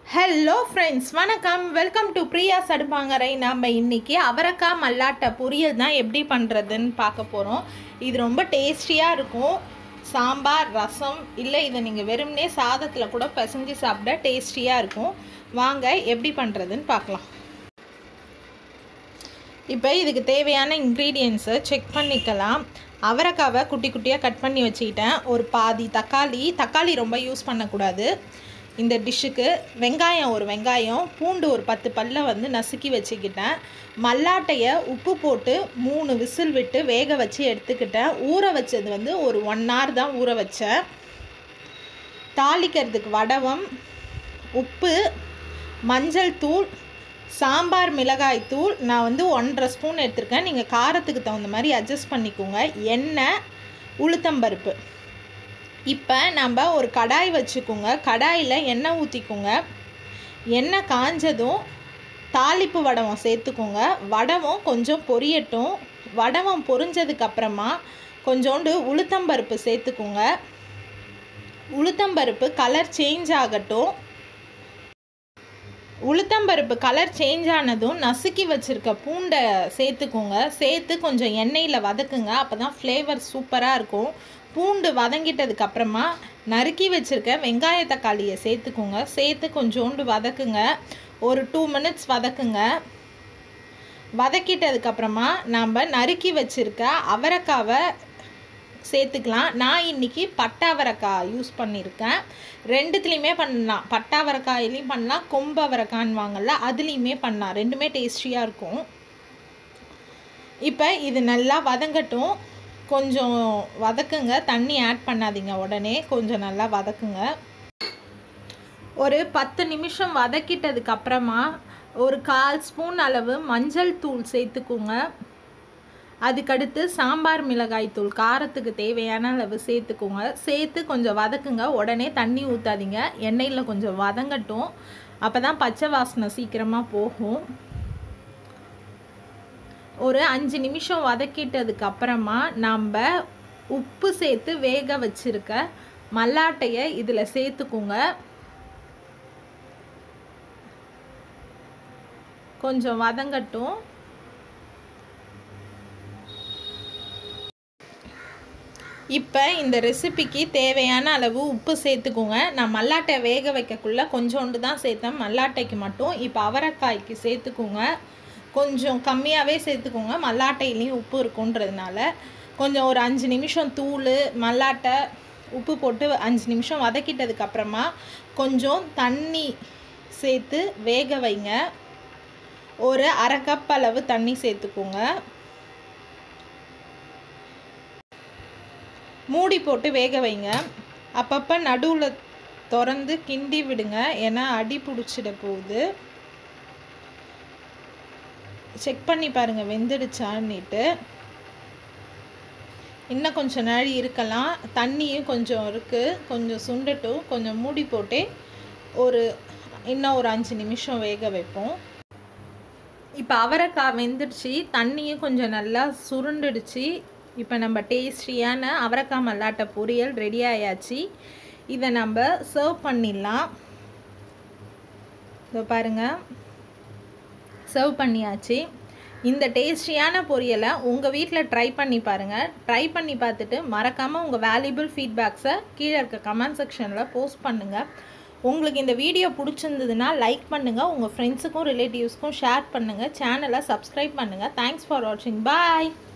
hello friends வணக்கம் welcome to Priya சடுபாங்கரை நம்ம இன்னைக்கு அவரைக்காய் மல்லாட்டை பொரியல் தான் எப்படி பண்ணுறதுன்னு பார்க்க போகிறோம் இது ரொம்ப டேஸ்டியாக இருக்கும் சாம்பார் ரசம் இல்லை இதை நீங்கள் வெறுமனே சாதத்தில் கூட பிசைஞ்சு சாப்பிட டேஸ்டியாக இருக்கும் வாங்க எப்படி பண்ணுறதுன்னு பார்க்கலாம் இப்போ இதுக்கு தேவையான இன்க்ரீடியன்ஸை செக் பண்ணிக்கலாம் அவரைக்காவை குட்டி குட்டியாக கட் பண்ணி வச்சுக்கிட்டேன் ஒரு பாதி தக்காளி தக்காளி ரொம்ப யூஸ் பண்ணக்கூடாது இந்த டிஷ்ஷுக்கு வெங்காயம் ஒரு வெங்காயம் பூண்டு ஒரு பத்து பல்ல வந்து நசுக்கி வச்சுக்கிட்டேன் மல்லாட்டையை உப்பு போட்டு மூணு விசில் விட்டு வேக வச்சு எடுத்துக்கிட்டேன் ஊற வச்சது வந்து ஒரு ஒன் ஹவர் தான் ஊற வச்சேன் தாளிக்கிறதுக்கு வடவம் உப்பு மஞ்சள் தூள் சாம்பார் மிளகாய் தூள் நான் வந்து ஒன்றரை ஸ்பூன் எடுத்திருக்கேன் நீங்கள் காரத்துக்கு தகுந்த மாதிரி அட்ஜஸ்ட் பண்ணிக்கோங்க எண்ணெய் உளுத்தம்பருப்பு இப்போ நம்ம ஒரு கடாய் வச்சுக்கோங்க கடாயில் எண்ணெய் ஊற்றிக்கோங்க எண்ணெய் காஞ்சதும் தாளிப்பு வடவம் சேர்த்துக்கோங்க வடவம் கொஞ்சம் பொரியட்டும் வடவம் பொரிஞ்சதுக்கப்புறமா கொஞ்சோண்டு உளுத்தம்பருப்பு சேர்த்துக்கோங்க உளுத்தம்பருப்பு கலர் சேஞ்ச் ஆகட்டும் உளுத்தம்பருப்பு கலர் சேஞ்ச் ஆனதும் நசுக்கி வச்சுருக்க பூண்டை சேர்த்துக்கோங்க சேர்த்து கொஞ்சம் எண்ணெயில் வதக்குங்க அப்போ தான் ஃப்ளேவர் சூப்பராக இருக்கும் பூண்டு வதங்கிட்டதுக்கு அப்புறமா நறுக்கி வச்சுருக்க வெங்காய தக்காளியை சேர்த்துக்கோங்க சேர்த்து கொஞ்சோண்டு வதக்குங்க ஒரு டூ மினிட்ஸ் வதக்குங்க வதக்கிட்டதுக்கப்புறமா நம்ம நறுக்கி வச்சுருக்க அவரைக்காவை சேர்த்துக்கலாம் நான் இன்றைக்கி பட்டாவரக்காய் யூஸ் பண்ணியிருக்கேன் ரெண்டுத்துலேயுமே பண்ணலாம் பட்டாவரக்காயிலையும் பண்ணலாம் கொம்பு அவரைக்கான்னு வாங்கல அதுலேயுமே பண்ணலாம் ரெண்டுமே டேஸ்டியாக இருக்கும் இப்போ இது நல்லா வதங்கட்டும் கொஞ்சம் வதக்குங்க தண்ணி ஆட் பண்ணாதீங்க உடனே கொஞ்சம் நல்லா வதக்குங்க ஒரு பத்து நிமிஷம் வதக்கிட்டதுக்கு அப்புறமா ஒரு கால் ஸ்பூன் அளவு மஞ்சள் தூள் சேர்த்துக்கோங்க அதுக்கடுத்து சாம்பார் மிளகாய் தூள் காரத்துக்கு தேவையான அளவு சேர்த்துக்கோங்க சேர்த்து கொஞ்சம் வதக்குங்க உடனே தண்ணி ஊற்றாதீங்க எண்ணெயில் கொஞ்சம் வதங்கட்டும் அப்போ தான் பச்சை வாசனை சீக்கிரமாக போகும் ஒரு அஞ்சு நிமிஷம் வதக்கிட்டதுக்கு அப்புறமா நம்ம உப்பு சேர்த்து வேக வச்சுருக்க மல்லாட்டையை இதில் சேர்த்துக்கோங்க கொஞ்சம் வதங்கட்டும் இப்போ இந்த ரெசிபிக்கு தேவையான அளவு உப்பு சேர்த்துக்கோங்க நான் மல்லாட்டை வேக வைக்கக்குள்ளே கொஞ்சோண்டு தான் சேர்த்தேன் மல்லாட்டைக்கு மட்டும் இப்போ அவரைக்காய்க்கு சேர்த்துக்கோங்க கொஞ்சம் கம்மியாகவே சேர்த்துக்கோங்க மல்லாட்டையிலையும் உப்பு இருக்குன்றதுனால கொஞ்சம் ஒரு அஞ்சு நிமிஷம் தூள் மல்லாட்டை உப்பு போட்டு அஞ்சு நிமிஷம் வதக்கிட்டதுக்கப்புறமா கொஞ்சம் தண்ணி சேர்த்து வேக வைங்க ஒரு அரை கப் அளவு தண்ணி சேர்த்துக்கோங்க மூடி போட்டு வேக வைங்க அப்பப்போ நடுவில் திறந்து கிண்டி விடுங்க ஏன்னா அடி பிடிச்சிட போகுது செக் பண்ணி பாருங்கள் வெந்துடுச்சான்னுட்டு இன்னும் கொஞ்சம் நாள் இருக்கலாம் தண்ணியும் கொஞ்சம் இருக்குது கொஞ்சம் சுண்டட்டும் கொஞ்சம் மூடி போட்டு ஒரு இன்னும் ஒரு அஞ்சு நிமிஷம் வேக வைப்போம் இப்போ அவரைக்காய் வெந்துடுச்சு தண்ணியும் கொஞ்சம் நல்லா சுருண்டுடுச்சு இப்போ நம்ம டேஸ்டியான அவரைக்காய் மல்லாட்டை பொரியல் ரெடி ஆயாச்சு இதை நம்ம சர்வ் பண்ணிடலாம் இதோ பாருங்கள் சர்வ் பண்ணியாச்சு இந்த டேஸ்டியான பொரியலை உங்கள் வீட்டில் ட்ரை பண்ணி பாருங்கள் ட்ரை பண்ணி பார்த்துட்டு மறக்காமல் உங்கள் வேல்யூபிள் ஃபீட்பேக்ஸை கீழே இருக்க கமெண்ட் செக்ஷனில் போஸ்ட் பண்ணுங்கள் உங்களுக்கு இந்த வீடியோ பிடிச்சிருந்ததுன்னா லைக் பண்ணுங்கள் உங்கள் ஃப்ரெண்ட்ஸுக்கும் ரிலேட்டிவ்ஸ்க்கும் ஷேர் பண்ணுங்கள் சேனலை சப்ஸ்கிரைப் பண்ணுங்கள் தேங்க்ஸ் ஃபார் வாட்சிங் பாய்